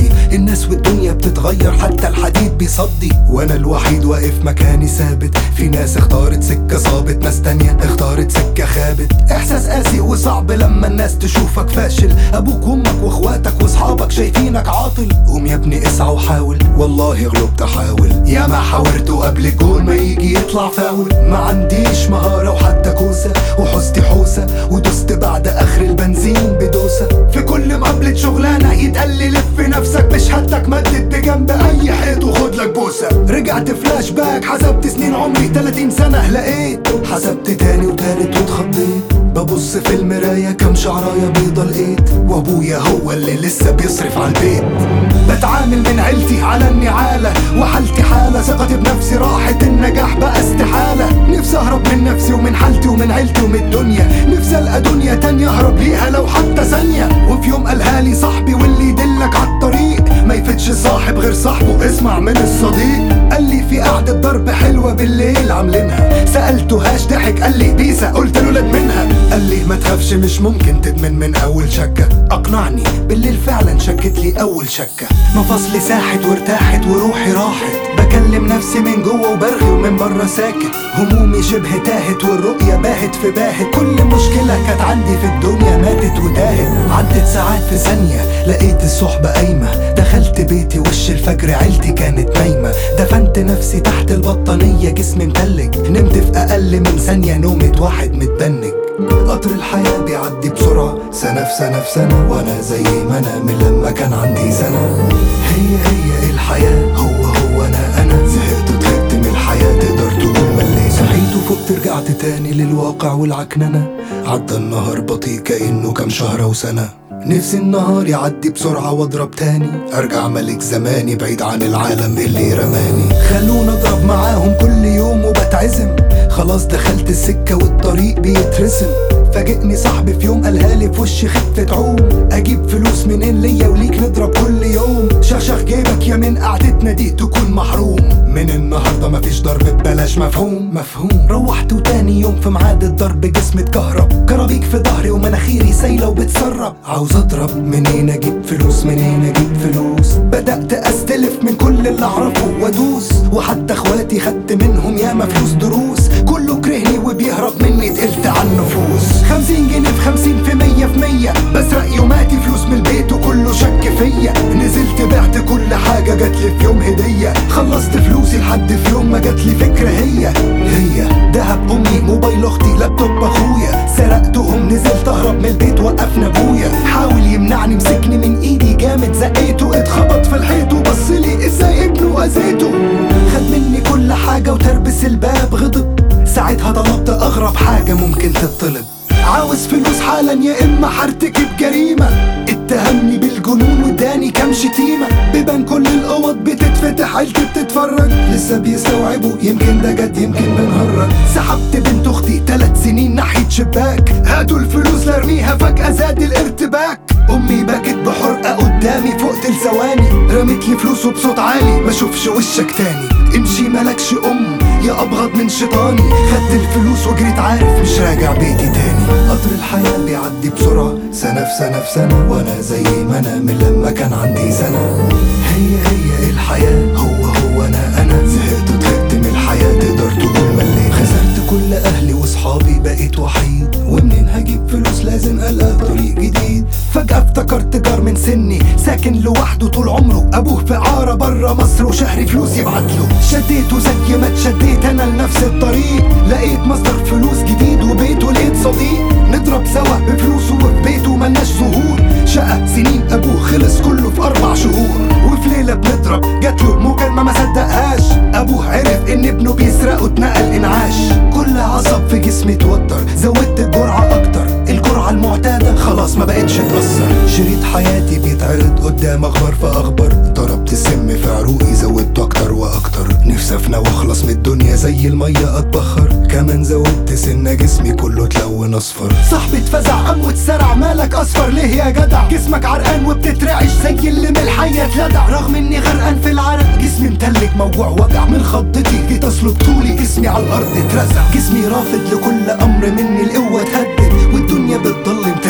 بيقضي الناس والدنيا بتتغير حتى الحديد بيصدي وانا الوحيد واقف مكاني ثابت في ناس اختارت سكة صابت ناس تانية اختارت سكة خابت احساس قاسي وصعب لما الناس تشوفك فاشل ابوك وامك واخواتك واصحابك شايفينك عاطل قوم يا ابني اسعى وحاول والله غلبت احاول يا ما حاولت قبل الجول ما يجي يطلع فاول ما عنديش مهارة وحتى كوسة وحوزتي حوسة ودست بعد اخر البنزين بدوسة في كل مقابلة شغلانة يتقال لي لف نفسك بشهادتك مدد بجنب اي حيط وخد لك بوسة رجعت فلاش باك حسبت سنين عمري 30 سنة لقيت حسبت تاني وتالت واتخضيت ببص في المراية كم شعراية بيضة لقيت وابويا هو اللي لسه بيصرف على البيت بتعامل من عيلتي على النعالة وحالتي حالة ثقتي بنفسي راحت النجاح بقى استحالة نفسي اهرب من نفسي ومن حالتي ومن عيلتي ومن الدنيا نفسي القى دنيا تانية اهرب ليها لو حتى ثانية وفي يوم قالها لي صاحبي واللي يدلك على الطريق ما يفتش صاحب غير صاحبه اسمع من الصديق قال لي في قعدة ضرب حلوة بالليل عاملينها سألته هاش ضحك قال لي بيسا قلت له لا منها قال لي ما تخافش مش ممكن تدمن من اول شكة اقنعني بالليل فعلا شكت لي اول شكة مفاصلي ساحت وارتاحت وروحي راحت بكلم نفسي من جوه وبرغي ومن بره ساكت همومي شبه تاهت والرؤية باهت في باهت كل مشكلة كانت عندي في الدنيا ماتت وتاهت عدت ساعات في ثانية لقيت الصحبة قايمة دخلت بيتي وش الفجر عيلتي كانت نايمة دفنت نفسي تحت البطانية جسمي متلج نمت في أقل من ثانية نومة واحد متبنج قطر الحياة بيعدي بسرعة سنة في سنة في سنة وأنا زي ما أنا من لما كان عندي سنة هي هي الحياة هو هو أنا أنا زهقت وتعبت من الحياة تقدر تقول مليت صحيت وفقت رجعت تاني للواقع والعكننة عدى النهار بطيء كأنه كام شهر وسنة نفسي النهار يعدي بسرعة واضرب تاني ارجع ملك زماني بعيد عن العالم اللي رماني خلونا اضرب معاهم كل يوم وبتعزم خلاص دخلت السكة والطريق بيترسم فاجئني صاحبي في يوم قالها لي في وشي خفة عوم اجيب فلوس منين ليا وليك نضرب كل يوم شخشخ جيبك يا من قعدتنا دي تكون محروم من النهارده مفيش ضرب ببلاش مفهوم مفهوم روحت وتاني يوم في ميعاد الضرب جسمي اتكهرب كرابيك في ظهري ومناخيري سايله وبتسرب عاوز اضرب منين اجيب فلوس منين اجيب فلوس بدات استلف من كل اللي اعرفه وادوس وحتى اخواتي خدت منهم ياما فلوس دروس كله كرهني وبيهرب مني تقلت على النفوس خمسين جنيه في خمسين في مية في مية بسرق يوماتي فلوس من البيت وكله شك فيا نزلت بعت كل حاجة جاتلي في يوم هدية خلصت فلوسي لحد في يوم ما جاتلي فكرة هي هي دهب امي موبايل اختي لابتوب اخويا سرقتهم نزلت اهرب من البيت وقفنا ابويا حاول يمنعني مسكني من ايدي جامد زقيته اتخبط في الحيط وبصلي ازاي ابنه اذيته خد مني كل حاجة وتربس الباب غضب ساعتها طلبت اغرب حاجة ممكن تطلب عاوز فلوس حالا يا اما هرتكب جريمة اتهمني بالجنون واداني كام شتيمة بيبان كل الاوض بتتفتح عيلتي بتتفرج لسه بيستوعبوا يمكن ده جد يمكن بنهرج سحبت بنت اختي تلات سنين ناحية شباك هاتوا الفلوس لارميها فجأة زاد الارتباك امي بكت بحرقة قدامي فوقت لثواني رمت لي فلوس وبصوت عالي ما اشوفش وشك تاني امشي ملكش ام يا ابغض من شيطاني خدت الفلوس وجريت عارف مش راجع بيتي تاني قطر الحياة بيعدي بسرعة سنة في سنة في سنة وانا زي ما انا من لما كان عندي سنة هي هي الحياة هو هو انا انا زهقت وتعبت من الحياة تقدر تقول مليت خسرت كل اهلي واصحابي بقيت وحيد ومنين هجيب فلوس لازم القى طريق جديد فجأة افتكرت جار من سني ساكن لوحده طول عمره ابوه في عارة برا مصر وشهري فلوس يبعتله شديته زي ما اتشديت انا لنفس الطريق لقيت مصدر فلوس جديد وبيت ولقيت صديق نضرب سوا بفلوسه وفي بيته ملناش ظهور شقى سنين ابوه خلص كله في اربع شهور وفي ليله بنضرب جاتله مكالمه ما صدقهاش ابوه عرف ان ابنه بيسرق واتنقل انعاش كل عصب في جسمي اتوتر زودت الجرعه اكتر الجرعه المعتاده خلاص ما بقتش تاثر شريط حياتي بيتعرض قدام اخبار في اخبار ضربت السم في عروقي زودته اكتر واكتر نفسي افنى واخلص من الدنيا زي الميه اتبخر كمان زودت سنه جسمي كله اتلون اصفر صاحبي اتفزع قام واتسرع مالك اصفر ليه يا جدع جسمك عرقان وبتترعش زي اللي من الحيه اتلدع رغم اني غرقان في العرق جسمي متلج موجوع وجع من خضتي جيت اصلب طولي جسمي على الارض اترزع جسمي رافض لكل امر مني القوه تهدد والدنيا بتضلم تدريجي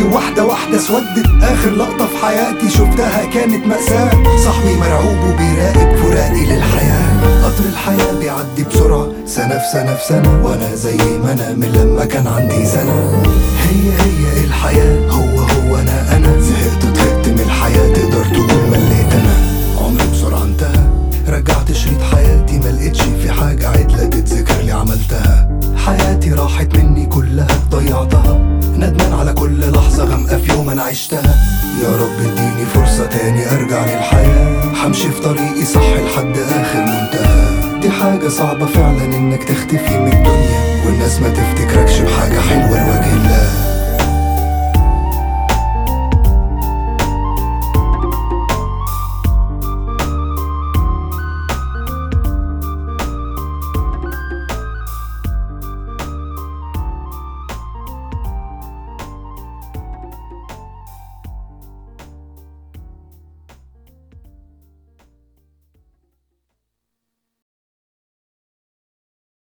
واحدة واحدة اسودت آخر لقطة في حياتي شفتها كانت مأساة صاحبي مرعوب وبيراقب فراقي للحياة قطر الحياة بيعدي بسرعة سنة في سنة في سنة وأنا زي ما أنا من لما كان عندي سنة هي هي الحياة هو هو أنا أنا زهقت طهقت من الحياة تقدر تقول مليت أنا عمري بسرعة انتهى رجعت شريط حياتي ما لقيتش في حاجة عدلة تتذكر لي عملتها حياتي راحت مني كلها ضيعتها ندمان على كل لحظة غامقة في يوم أنا عشتها يا رب اديني فرصة تاني أرجع للحياة همشي في طريقي صح لحد آخر منتهى دي حاجة صعبة فعلا إنك تختفي من الدنيا والناس ما تفتكركش بحاجة حلوة لوجه الله